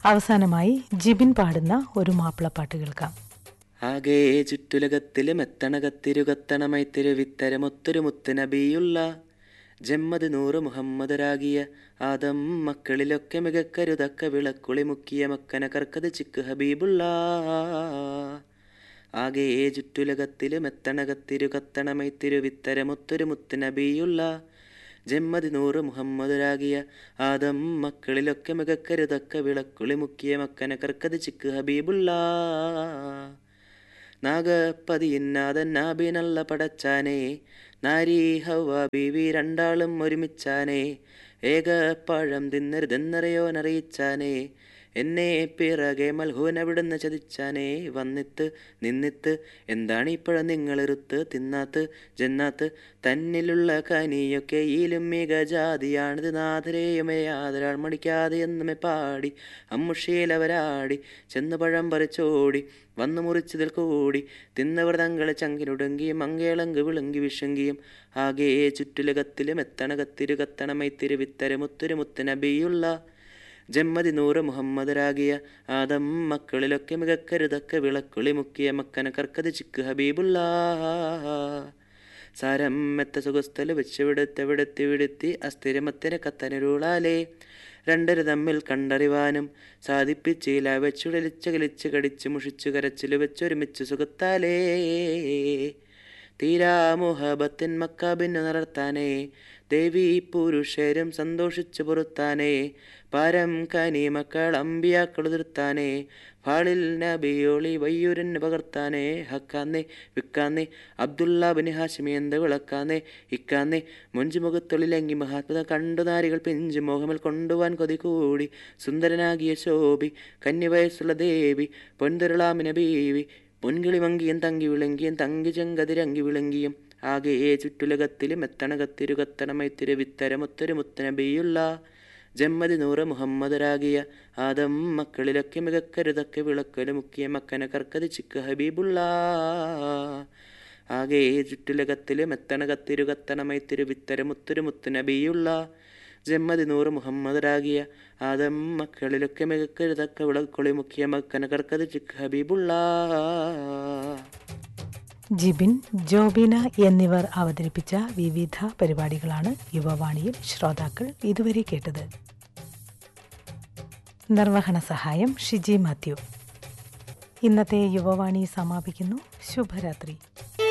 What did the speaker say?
അവസാനമായി ജിബിൻ പാടുന്ന ഒരു മാപ്പിളപ്പാട്ട് കേൾക്കാം ആകെ ചുറ്റുലകത്തില് മെത്തണകത്തിരുകത്തണമൈത്തിരു വിത്തരമൊത്തൊരു മുത്തുനബിയുള്ള ജമ്മത് നൂറ് മുഹമ്മദരാകിയ ആദം മക്കളിലൊക്കെ മികക്കരുതക്ക വിളക്കുളി മുക്കിയ മക്കന കർക്കത് ചിക്ക് ഹബീബുള്ള ആകെ ചുറ്റുലകത്തില് മെത്തണകത്തിരുകത്തണമൈത്തിരു വിത്തരമൊത്തൊരു മുത്തുനബിയുള്ള ജമ്മതി നൂറ് മുഹമ്മദരാകിയ ആദം മക്കളിലൊക്കെ മികക്കരുതക്ക വിളക്കുളി മുക്കിയ മക്കന കർക്കത് ചിക്ക് ഹബീബുള്ള നാഗപ്പതിയിന്നാഥൻ നാബിനല്ല പടച്ചാനേ നാരി ഹവ ബീവി രണ്ടാളും ഒരുമിച്ചാനേ ഏക പഴം തിന്നരുതെന്നറിയോനറിയിച്ചാനേ എന്നെ പിറകെ മൽഹൂനവിടുന്ന് ചതിച്ചാനേ വന്നിത്ത് നിന്നിത്ത് എന്താണ് ഇപ്പോഴും നിങ്ങളിറുത്ത് തിന്നാത്ത് ജന്നാത്ത് തന്നിലുള്ള കനിയൊക്കെ ഈലും മിക ജാതിയാണിത് നാഥരെയുമേ യാതൊരാൾ മടിക്കാതെ എന്നുമേ പാടി അമ്മുഷീലവരാടി ചെന്ന് പഴം പറിച്ചോടി വന്നു മുറിച്ചതിൽ കൂടി തിന്നവർ തങ്ങളെ ചങ്കിനുടുങ്ങിയും മങ്കേളങ്ക് വിളുങ്കി വിഷുങ്കിയും ആകെ ചുറ്റുലകത്തിലും എത്തണകത്തിരു കത്തണമൈത്തിരു വിത്തര മുത്തുരു മുത്തനബിയുള്ള ജമ്മതി നൂറ് മുഹമ്മദരാകിയ ആദം മക്കളിലൊക്കെ മികക്കരുതക്ക വിളക്കുളി മുക്കിയ മക്കന കർക്കത് ചിക്ക് ഹബീബുള്ള സാരം മെത്ത സുഖസ്ഥല് വെച്ചുവിടുത്തെവിടുത്തി വിടുത്തി അസ്ഥിരമത്തിന് കത്തനരുളാലേ രണ്ടര് തമ്മിൽ കണ്ടറിവാനും സാധിപ്പിച്ചില്ല വെച്ചുടലിച്ച് കളിച്ച് കടിച്ച് മുഷിച്ചു കരച്ചില് വെച്ചൊരുമിച്ച് സുഖത്താലേ തീരാ മുഹബത്തിൻ മക്കാബിന് നടത്താനേ ദേവി പുരുഷരും സന്തോഷിച്ചു പുറത്താനേ പാരം കനി മക്കൾ അമ്പിയാക്കൾ നിർത്താനേ ഫാളിൽ നബിയോളി വയ്യൂരന് പകർത്താനേ ഹക്കാന്നേ വിക്കാന്നേ അബ്ദുള്ള ബിൻ ഹാഷിമി എന്ത് വിളക്കാന്നേ ഇക്കാന്നേ മുഞ്ചുമുഖത്തൊളിലങ്ങി മഹാത്മത കണ്ടു നാരികൾ പിഞ്ചു മോഹമിൽ കൊണ്ടുവാൻ കൊതി കൂടി സുന്ദരനാകിയ ശോഭി കന്യവയസ്സുള്ള ദേവി പൊൻതിരുളാമിന ബീവി പൊൻകിളി മങ്കിയും തങ്കി വിളങ്കിയും തങ്കി ചെങ്കതിരങ്കി വിളങ്കിയും ആകെ ചുറ്റുലകത്തിലും എത്തണകത്തിരുകത്തണമൈത്തിരു വിത്തരമൊത്തൊരു മുത്തനബിയുള്ള ജമ്മതി നൂറ് മുഹമ്മദരാകിയ ആദം മക്കളിലൊക്കെ മികക്കരുതൊക്കെ വിളക്കല് മുക്കിയ മക്കന കർക്കത് ചിക്ക് ഹബീബുള്ള ആകെ ചുറ്റുലകത്തിലും എത്തണകത്തിരുകത്തണമൈത്തിരു വിത്തരമൊത്തൊരു മുത്തനബിയുള്ള ജമ്മതി നൂറ് മുഹമ്മദരാകിയ ആദം മക്കളിലൊക്കെ മികക്കരുതൊക്കെ വിളക്കൊളി മുക്കിയ മക്കന കർക്കത് ചിക്ക് ഹബീബുള്ള ജിബിൻ ജോബിന എന്നിവർ അവതരിപ്പിച്ച വിവിധ പരിപാടികളാണ് യുവവാണിയിൽ ശ്രോതാക്കൾ ഇതുവരെ കേട്ടത് നിർവഹണ സഹായം ഷിജി മാത്യു ഇന്നത്തെ യുവവാണി സമാപിക്കുന്നു ശുഭരാത്രി